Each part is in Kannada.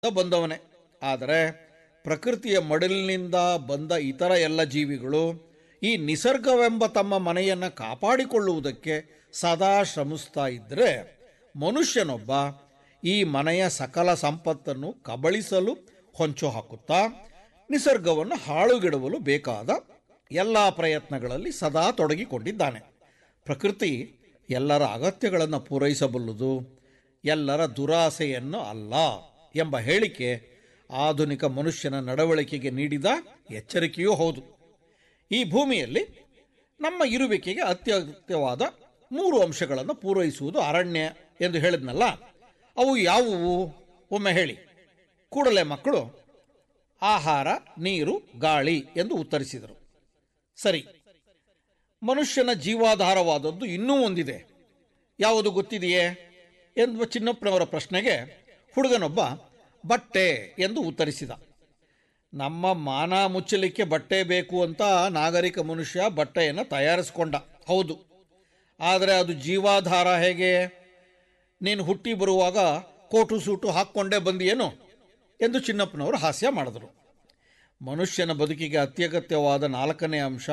ಬಂದವನೇ ಆದರೆ ಪ್ರಕೃತಿಯ ಮಡಿಲಿನಿಂದ ಬಂದ ಇತರ ಎಲ್ಲ ಜೀವಿಗಳು ಈ ನಿಸರ್ಗವೆಂಬ ತಮ್ಮ ಮನೆಯನ್ನು ಕಾಪಾಡಿಕೊಳ್ಳುವುದಕ್ಕೆ ಸದಾ ಶ್ರಮಿಸ್ತಾ ಇದ್ದರೆ ಮನುಷ್ಯನೊಬ್ಬ ಈ ಮನೆಯ ಸಕಲ ಸಂಪತ್ತನ್ನು ಕಬಳಿಸಲು ಹೊಂಚು ಹಾಕುತ್ತಾ ನಿಸರ್ಗವನ್ನು ಹಾಳುಗೆಡುವಲು ಬೇಕಾದ ಎಲ್ಲ ಪ್ರಯತ್ನಗಳಲ್ಲಿ ಸದಾ ತೊಡಗಿಕೊಂಡಿದ್ದಾನೆ ಪ್ರಕೃತಿ ಎಲ್ಲರ ಅಗತ್ಯಗಳನ್ನು ಪೂರೈಸಬಲ್ಲುದು ಎಲ್ಲರ ದುರಾಸೆಯನ್ನು ಅಲ್ಲ ಎಂಬ ಹೇಳಿಕೆ ಆಧುನಿಕ ಮನುಷ್ಯನ ನಡವಳಿಕೆಗೆ ನೀಡಿದ ಎಚ್ಚರಿಕೆಯೂ ಹೌದು ಈ ಭೂಮಿಯಲ್ಲಿ ನಮ್ಮ ಇರುವಿಕೆಗೆ ಅತ್ಯಗತ್ಯವಾದ ಮೂರು ಅಂಶಗಳನ್ನು ಪೂರೈಸುವುದು ಅರಣ್ಯ ಎಂದು ಹೇಳಿದ್ನಲ್ಲ ಅವು ಯಾವುವು ಒಮ್ಮೆ ಹೇಳಿ ಕೂಡಲೇ ಮಕ್ಕಳು ಆಹಾರ ನೀರು ಗಾಳಿ ಎಂದು ಉತ್ತರಿಸಿದರು ಸರಿ ಮನುಷ್ಯನ ಜೀವಾಧಾರವಾದದ್ದು ಇನ್ನೂ ಒಂದಿದೆ ಯಾವುದು ಗೊತ್ತಿದೆಯೇ ಎಂಬ ಚಿನ್ನಪ್ಪನವರ ಪ್ರಶ್ನೆಗೆ ಹುಡುಗನೊಬ್ಬ ಬಟ್ಟೆ ಎಂದು ಉತ್ತರಿಸಿದ ನಮ್ಮ ಮಾನ ಮುಚ್ಚಲಿಕ್ಕೆ ಬಟ್ಟೆ ಬೇಕು ಅಂತ ನಾಗರಿಕ ಮನುಷ್ಯ ಬಟ್ಟೆಯನ್ನು ತಯಾರಿಸಿಕೊಂಡ ಹೌದು ಆದರೆ ಅದು ಜೀವಾಧಾರ ಹೇಗೆ ನೀನು ಹುಟ್ಟಿ ಬರುವಾಗ ಕೋಟು ಸೂಟು ಹಾಕ್ಕೊಂಡೇ ಬಂದಿಯೇನು ಎಂದು ಚಿನ್ನಪ್ಪನವರು ಹಾಸ್ಯ ಮಾಡಿದರು ಮನುಷ್ಯನ ಬದುಕಿಗೆ ಅತ್ಯಗತ್ಯವಾದ ನಾಲ್ಕನೇ ಅಂಶ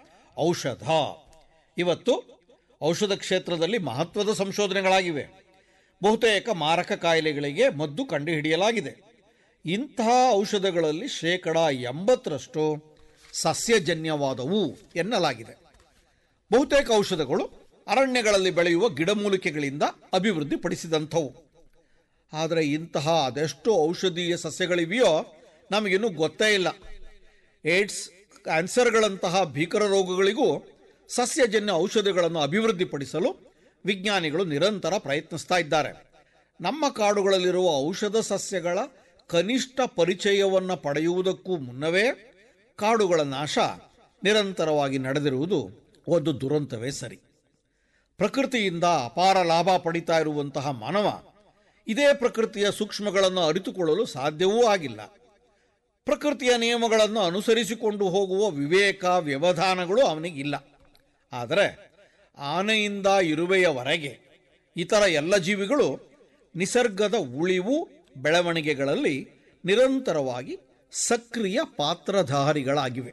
ಔಷಧ ಇವತ್ತು ಔಷಧ ಕ್ಷೇತ್ರದಲ್ಲಿ ಮಹತ್ವದ ಸಂಶೋಧನೆಗಳಾಗಿವೆ ಬಹುತೇಕ ಮಾರಕ ಕಾಯಿಲೆಗಳಿಗೆ ಮದ್ದು ಕಂಡುಹಿಡಿಯಲಾಗಿದೆ ಇಂತಹ ಔಷಧಗಳಲ್ಲಿ ಶೇಕಡ ಎಂಬತ್ತರಷ್ಟು ಸಸ್ಯಜನ್ಯವಾದವು ಎನ್ನಲಾಗಿದೆ ಬಹುತೇಕ ಔಷಧಗಳು ಅರಣ್ಯಗಳಲ್ಲಿ ಬೆಳೆಯುವ ಗಿಡಮೂಲಿಕೆಗಳಿಂದ ಅಭಿವೃದ್ಧಿಪಡಿಸಿದಂಥವು ಆದರೆ ಇಂತಹ ಅದೆಷ್ಟು ಔಷಧೀಯ ಸಸ್ಯಗಳಿವೆಯೋ ನಮಗಿನ್ನೂ ಗೊತ್ತೇ ಇಲ್ಲ ಏಡ್ಸ್ ಕ್ಯಾನ್ಸರ್ಗಳಂತಹ ಭೀಕರ ರೋಗಗಳಿಗೂ ಸಸ್ಯಜನ್ಯ ಔಷಧಿಗಳನ್ನು ಅಭಿವೃದ್ಧಿಪಡಿಸಲು ವಿಜ್ಞಾನಿಗಳು ನಿರಂತರ ಪ್ರಯತ್ನಿಸ್ತಾ ಇದ್ದಾರೆ ನಮ್ಮ ಕಾಡುಗಳಲ್ಲಿರುವ ಔಷಧ ಸಸ್ಯಗಳ ಕನಿಷ್ಠ ಪರಿಚಯವನ್ನು ಪಡೆಯುವುದಕ್ಕೂ ಮುನ್ನವೇ ಕಾಡುಗಳ ನಾಶ ನಿರಂತರವಾಗಿ ನಡೆದಿರುವುದು ಒಂದು ದುರಂತವೇ ಸರಿ ಪ್ರಕೃತಿಯಿಂದ ಅಪಾರ ಲಾಭ ಪಡಿತಾ ಇರುವಂತಹ ಮಾನವ ಇದೇ ಪ್ರಕೃತಿಯ ಸೂಕ್ಷ್ಮಗಳನ್ನು ಅರಿತುಕೊಳ್ಳಲು ಸಾಧ್ಯವೂ ಆಗಿಲ್ಲ ಪ್ರಕೃತಿಯ ನಿಯಮಗಳನ್ನು ಅನುಸರಿಸಿಕೊಂಡು ಹೋಗುವ ವಿವೇಕ ವ್ಯವಧಾನಗಳು ಅವನಿಗಿಲ್ಲ ಆದರೆ ಆನೆಯಿಂದ ಇರುವೆಯವರೆಗೆ ಇತರ ಎಲ್ಲ ಜೀವಿಗಳು ನಿಸರ್ಗದ ಉಳಿವು ಬೆಳವಣಿಗೆಗಳಲ್ಲಿ ನಿರಂತರವಾಗಿ ಸಕ್ರಿಯ ಪಾತ್ರಧಾರಿಗಳಾಗಿವೆ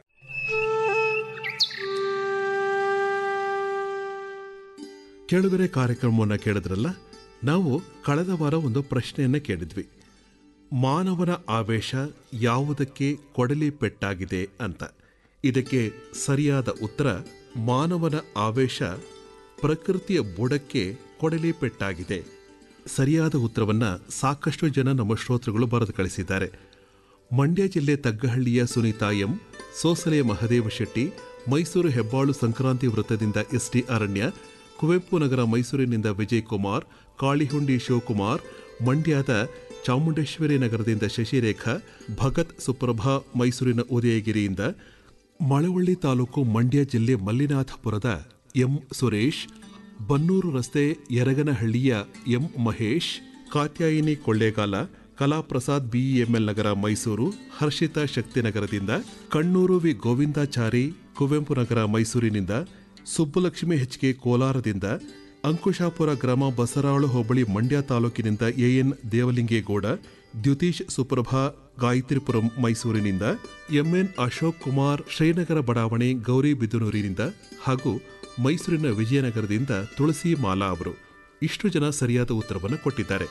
ಕೇಳುಗರೆ ಕಾರ್ಯಕ್ರಮವನ್ನು ಕೇಳಿದ್ರಲ್ಲ ನಾವು ಕಳೆದ ವಾರ ಒಂದು ಪ್ರಶ್ನೆಯನ್ನು ಕೇಳಿದ್ವಿ ಮಾನವನ ಆವೇಶ ಯಾವುದಕ್ಕೆ ಕೊಡಲಿ ಪೆಟ್ಟಾಗಿದೆ ಅಂತ ಇದಕ್ಕೆ ಸರಿಯಾದ ಉತ್ತರ ಮಾನವನ ಆವೇಶ ಪ್ರಕೃತಿಯ ಬುಡಕ್ಕೆ ಕೊಡಲಿ ಪೆಟ್ಟಾಗಿದೆ ಸರಿಯಾದ ಉತ್ತರವನ್ನ ಸಾಕಷ್ಟು ಜನ ನಮ್ಮ ಶ್ರೋತೃಗಳು ಬರೆದು ಕಳಿಸಿದ್ದಾರೆ ಮಂಡ್ಯ ಜಿಲ್ಲೆ ತಗ್ಗಹಳ್ಳಿಯ ಸುನೀತಾ ಎಂ ಸೋಸಲೆ ಮಹದೇವ ಶೆಟ್ಟಿ ಮೈಸೂರು ಹೆಬ್ಬಾಳು ಸಂಕ್ರಾಂತಿ ವೃತ್ತದಿಂದ ಎಸ್ಟಿ ಅರಣ್ಯ ಕುವೆಂಪು ನಗರ ಮೈಸೂರಿನಿಂದ ವಿಜಯ್ ಕುಮಾರ್ ಕಾಳಿಹುಂಡಿ ಶಿವಕುಮಾರ್ ಮಂಡ್ಯದ ಚಾಮುಂಡೇಶ್ವರಿ ನಗರದಿಂದ ಶಶಿರೇಖಾ ಭಗತ್ ಸುಪ್ರಭಾ ಮೈಸೂರಿನ ಉದಯಗಿರಿಯಿಂದ ಮಳವಳ್ಳಿ ತಾಲೂಕು ಮಂಡ್ಯ ಜಿಲ್ಲೆ ಮಲ್ಲಿನಾಥಪುರದ ಎಂ ಸುರೇಶ್ ಬನ್ನೂರು ರಸ್ತೆ ಯರಗನಹಳ್ಳಿಯ ಎಂ ಮಹೇಶ್ ಕಾತ್ಯಾಯಿನಿ ಕೊಳ್ಳೇಗಾಲ ಕಲಾಪ್ರಸಾದ್ ಬಿಇಎಂಎಲ್ ನಗರ ಮೈಸೂರು ಹರ್ಷಿತಾ ಶಕ್ತಿನಗರದಿಂದ ಕಣ್ಣೂರು ವಿ ಗೋವಿಂದಾಚಾರಿ ಕುವೆಂಪು ನಗರ ಮೈಸೂರಿನಿಂದ ಸುಬ್ಬಲಕ್ಷ್ಮಿ ಹೆಚ್ಕೆ ಕೋಲಾರದಿಂದ ಅಂಕುಶಾಪುರ ಗ್ರಾಮ ಬಸರಾಳು ಹೋಬಳಿ ಮಂಡ್ಯ ತಾಲೂಕಿನಿಂದ ಎಎನ್ ದೇವಲಿಂಗೇಗೌಡ ದ್ಯುತೀಶ್ ಸುಪ್ರಭಾ ಗಾಯತ್ರಿಪುರಂ ಮೈಸೂರಿನಿಂದ ಎಂಎನ್ ಅಶೋಕ್ ಕುಮಾರ್ ಶ್ರೀನಗರ ಬಡಾವಣೆ ಗೌರಿಬಿದನೂರಿನಿಂದ ಹಾಗೂ ಮೈಸೂರಿನ ವಿಜಯನಗರದಿಂದ ತುಳಸಿ ಮಾಲಾ ಅವರು ಇಷ್ಟು ಜನ ಸರಿಯಾದ ಉತ್ತರವನ್ನು ಕೊಟ್ಟಿದ್ದಾರೆ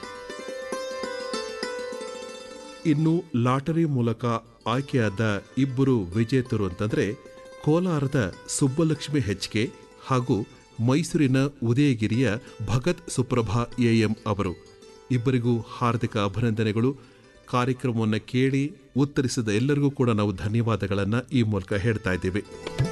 ಇನ್ನು ಲಾಟರಿ ಮೂಲಕ ಆಯ್ಕೆಯಾದ ಇಬ್ಬರು ವಿಜೇತರು ಅಂತಂದ್ರೆ ಕೋಲಾರದ ಸುಬ್ಬಲಕ್ಷ್ಮಿ ಹೆಚ್ಕೆ ಹಾಗೂ ಮೈಸೂರಿನ ಉದಯಗಿರಿಯ ಭಗತ್ ಸುಪ್ರಭಾ ಎಎಂ ಅವರು ಇಬ್ಬರಿಗೂ ಹಾರ್ದಿಕ ಅಭಿನಂದನೆಗಳು ಕಾರ್ಯಕ್ರಮವನ್ನು ಕೇಳಿ ಉತ್ತರಿಸಿದ ಎಲ್ಲರಿಗೂ ಕೂಡ ನಾವು ಧನ್ಯವಾದಗಳನ್ನು ಈ ಮೂಲಕ ಹೇಳ್ತಾ ಇದ್ದೇವೆ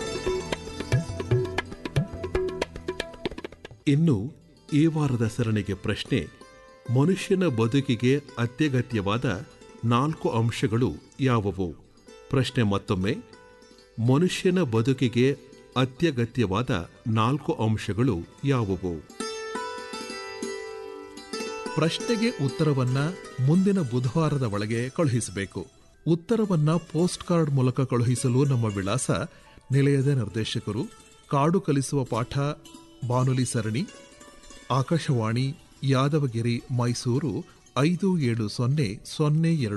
ಇನ್ನು ಈ ವಾರದ ಸರಣಿಗೆ ಪ್ರಶ್ನೆ ಮನುಷ್ಯನ ಬದುಕಿಗೆ ಅತ್ಯಗತ್ಯವಾದ ನಾಲ್ಕು ಅಂಶಗಳು ಯಾವುವು ಪ್ರಶ್ನೆ ಮತ್ತೊಮ್ಮೆ ಮನುಷ್ಯನ ಬದುಕಿಗೆ ಅತ್ಯಗತ್ಯವಾದ ನಾಲ್ಕು ಅಂಶಗಳು ಯಾವುವು ಪ್ರಶ್ನೆಗೆ ಉತ್ತರವನ್ನ ಮುಂದಿನ ಬುಧವಾರದ ಒಳಗೆ ಕಳುಹಿಸಬೇಕು ಉತ್ತರವನ್ನ ಪೋಸ್ಟ್ ಕಾರ್ಡ್ ಮೂಲಕ ಕಳುಹಿಸಲು ನಮ್ಮ ವಿಳಾಸ ನಿಲಯದ ನಿರ್ದೇಶಕರು ಕಾಡು ಕಲಿಸುವ ಪಾಠ ಬಾನುಲಿ ಸರಣಿ ಆಕಾಶವಾಣಿ ಯಾದವಗಿರಿ ಮೈಸೂರು ಐದು ಏಳು ಸೊನ್ನೆ ಸೊನ್ನೆ ಎರಡು